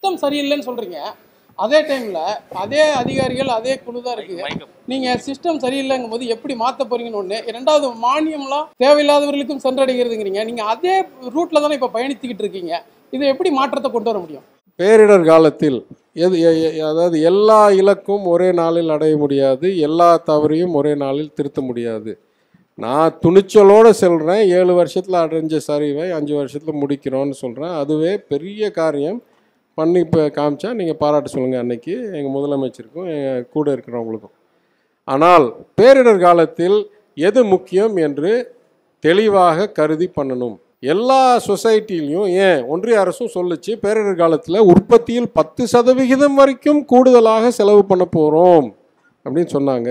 system சரியில்லைன்னு சொல்றீங்க அதே டைம்ல அதே அதிகாரிகள் அதே குழு தான் இருக்கு நீங்க சிஸ்டம் சரியில்லைங்கும் போது எப்படி மாத்த போறீங்கன்னு ஒண்ணு இரண்டாவது மானியம்லாம் தேவையில்லாதவர்களுக்கும் சென்றடைகிறதுங்கிறீங்க நீங்க அதே ரூட்ல தானே இப்ப பயணித்துக்கிட்டு இருக்கீங்க இதை எப்படி மாற்றத்தை கொண்டு வர முடியும் பேரிடர் காலத்தில் எது எ- எ- அதாவது எல்லா இலக்கும் ஒரே நாளில் அடைய முடியாது எல்லா தவறையும் ஒரே நாளில் திருத்த முடியாது நான் துணிச்சலோடு சொல்கிறேன் ஏழு வருஷத்தில் அடைஞ்ச சரிவை அஞ்சு வருஷத்தில் முடிக்கிறோன்னு சொல்கிறேன் அதுவே பெரிய காரியம் பண்ணி இப்போ காமிச்சா நீங்கள் பாராட்டு சொல்லுங்கள் அன்னைக்கு எங்கள் முதலமைச்சருக்கும் எங்கள் கூட இருக்கிறவங்களுக்கும் ஆனால் பேரிடர் காலத்தில் எது முக்கியம் என்று தெளிவாக கருதி பண்ணணும் எல்லா சொசைட்டிலையும் ஏன் ஒன்றிய அரசும் சொல்லுச்சு பேரிடர் காலத்தில் உற்பத்தியில் பத்து சதவிகிதம் வரைக்கும் கூடுதலாக செலவு பண்ண போகிறோம் அப்படின்னு சொன்னாங்க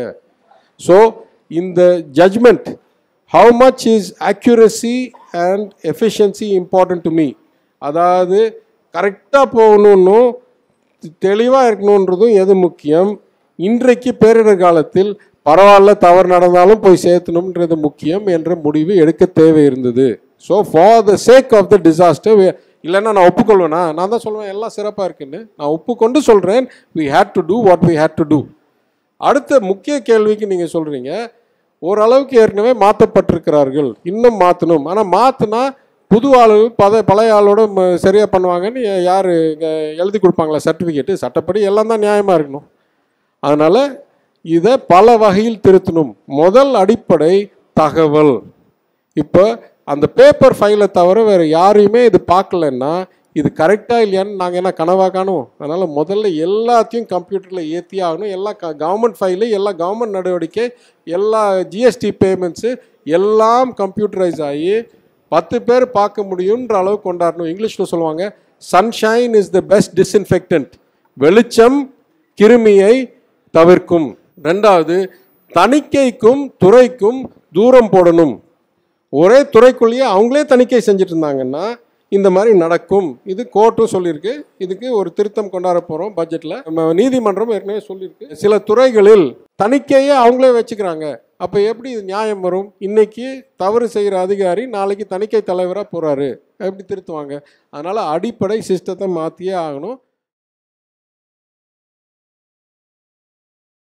ஸோ இந்த judgment how much is accuracy and efficiency important to me அதாவது கரெக்டாக போகணுன்னும் தெளிவாக இருக்கணுன்றதும் எது முக்கியம் இன்றைக்கு பேரிடர் காலத்தில் பரவாயில்ல தவறு நடந்தாலும் போய் சேர்த்தணுன்றது முக்கியம் என்ற முடிவு எடுக்க தேவை இருந்தது so for the sake of the disaster இல்லைன்னா நான் ஒப்புக்கொள்வேனா நான் தான் சொல்லுவேன் எல்லாம் சிறப்பாக இருக்குன்னு நான் ஒப்புக்கொண்டு சொல்கிறேன் we had to do what we had to do அடுத்த முக்கிய கேள்விக்கு நீங்கள் சொல்கிறீங்க ஓரளவுக்கு ஏற்கனவே மாற்றப்பட்டிருக்கிறார்கள் இன்னும் மாற்றணும் ஆனால் மாற்றினா புது ஆளு பத பழைய ஆளோட ம- சரியா பண்ணுவாங்கன்னு யார் எழுதி கொடுப்பாங்களா சர்டிஃபிகேட்டு சட்டப்படி எல்லாம் தான் நியாயமாக இருக்கணும் அதனால் இதை பல வகையில் திருத்தணும் முதல் அடிப்படை தகவல் இப்போ அந்த பேப்பர் ஃபைலை தவிர வேறு யாரையுமே இது பார்க்கலன்னா இது கரெக்டாக இல்லையான்னு நாங்கள் என்ன கனவா காணுவோம் அதனால் முதல்ல எல்லாத்தையும் கம்ப்யூட்டரில் ஏற்றி ஆகணும் எல்லா க கவர்மெண்ட் ஃபைலு எல்லா கவர்மெண்ட் நடவடிக்கை எல்லா ஜிஎஸ்டி பேமெண்ட்ஸு எல்லாம் கம்ப்யூட்டரைஸ் ஆகி பத்து பேர் பார்க்க முடியுன்ற அளவு கொண்டாடணும் இங்கிலீஷில் சொல்லுவாங்க sunshine is the best disinfectant வெளிச்சம் கிருமியை தவிர்க்கும் ரெண்டாவது தணிக்கைக்கும் துறைக்கும் தூரம் போடணும் ஒரே துறைக்குள்ளேயே அவங்களே தணிக்கை செஞ்சுட்டு இருந்தாங்கன்னா இந்த மாதிரி நடக்கும் இது கோர்ட்டும் சொல்லியிருக்கு இதுக்கு ஒரு திருத்தம் கொண்டாட போகிறோம் பட்ஜெட்டில் நம்ம நீதிமன்றம் ஏற்கனவே சொல்லியிருக்கு சில துறைகளில் தணிக்கையே அவங்களே வச்சுக்கிறாங்க அப்போ எப்படி இது நியாயம் வரும் இன்னைக்கு தவறு செய்கிற அதிகாரி நாளைக்கு தணிக்கை தலைவராக போகிறாரு எப்படி திருத்துவாங்க அதனால் அடிப்படை சிஸ்டத்தை மாற்றியே ஆகணும்